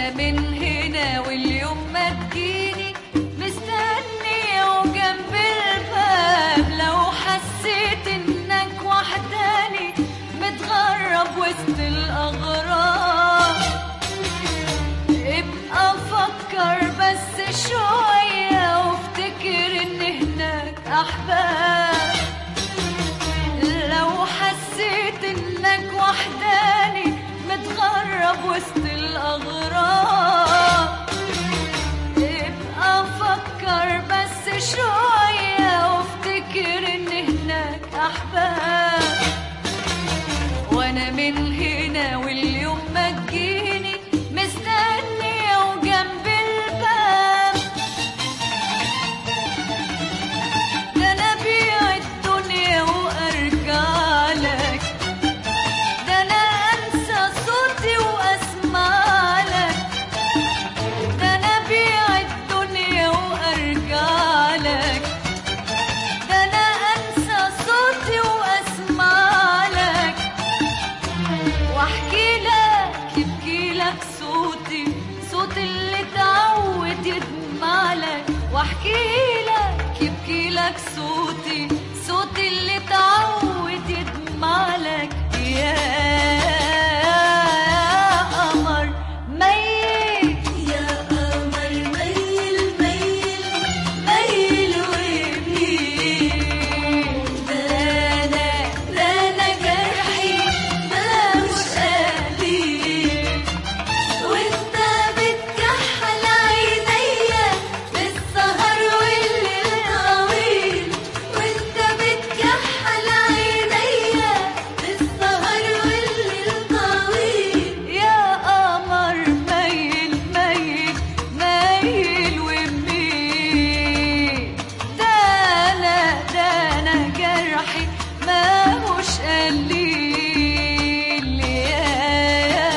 وانا من هنا واليوم ما تجيني مستني وجنب الباب لو حسيت انك وحداني متغرب وسط الاغراب ابقى فكر بس شوية وافتكر ان هناك احباب لو حسيت انك وحداني متغرب وسط الاغراب ابقى فكر بس شوية وافتكر ان هناك احباب وانا من هنا واليوم ما تجيني مستني وجنب الباب ده انا بيع الدنيا وارجع لك ده انا انسى صوتي واسمع لك ده انا بيع الدنيا وارجع لك ده انا انسى صوتي واسمع لك واحكي لك يبكي لك صوتي صوت اللي اتعود يدمع لك واحكي لك يبكي لك صوتي صوت اللي اتعود يدمع لك يا قمر ميل يا قمر ميل ميل ميل وميل ده انا ده انا جرحي ده مش قليل وانت بتكحل عينيا بالسهر والليل طويل وانت بتكحل عينيا بالسهر والليل طويل يا قمر ميل ميل ميل وميل ده انا ده انا جرحي ما مش قليل يا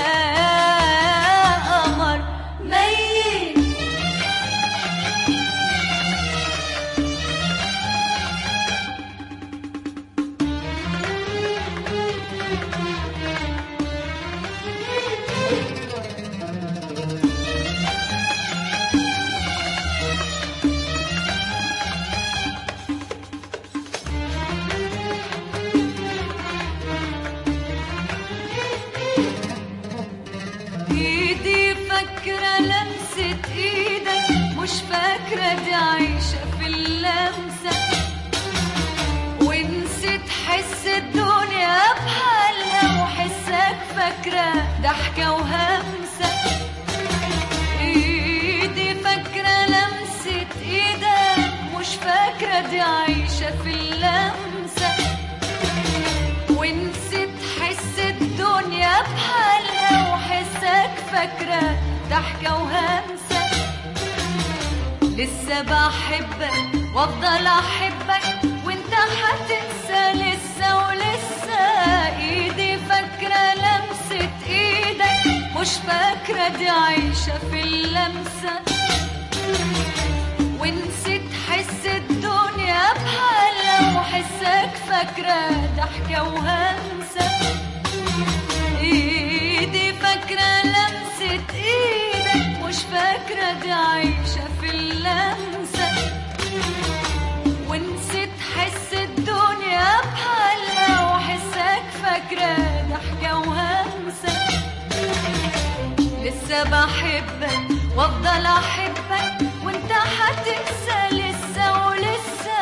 قمر ميل ايدي فاكرة لمسة ايدك مش فاكرة دي عايشة في اللمسة ونسيت حس الدنيا بحالها وحسك فاكرة ضحكة وهمسة ايدي فاكرة لمسة ايدك مش فاكرة دي عايشة في اللمسة ونسيت حس الدنيا بحالها وحسك فاكرة ضحكة وهمسة لسه بحبك وافضل احبك وانت هتنسى لسه ولسه ايدي فاكرة لمسة ايدك مش فاكرة دي عايشة في اللمسة ونسيت حس الدنيا بحالها وحسك فاكرة ضحكة وهمسة ايدي فاكرة لمسة ايدك مش فاكرة دي عايشة في اللمسة ونسيت حس الدنيا بحالها وحسك فاكرة ضحكة وهمسة لسه بحبك وافضل احبك وانت هتنسى لسه ولسه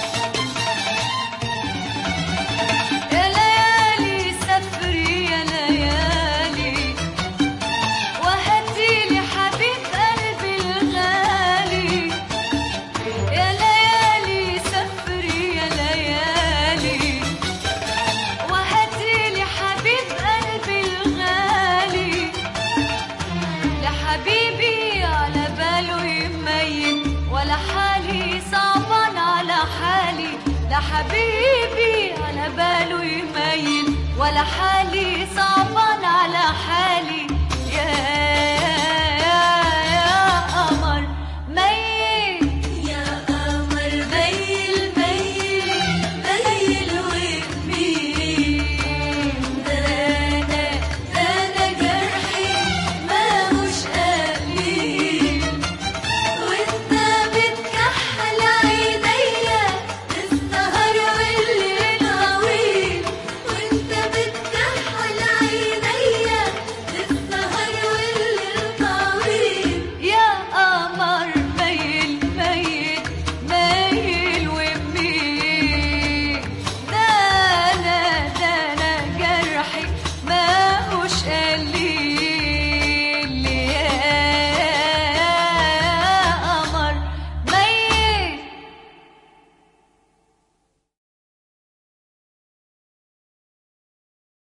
يا ليالي سفري يا ليالي وهاتيلي حبيب قلبي الغالي يا ليالي سفري يا ليالي وهاتيلي حبيب قلبي الغالي لحبيبي على باله يمين ولا حالي صعبان على حالي لحبيبي على باله يمين ولا حالي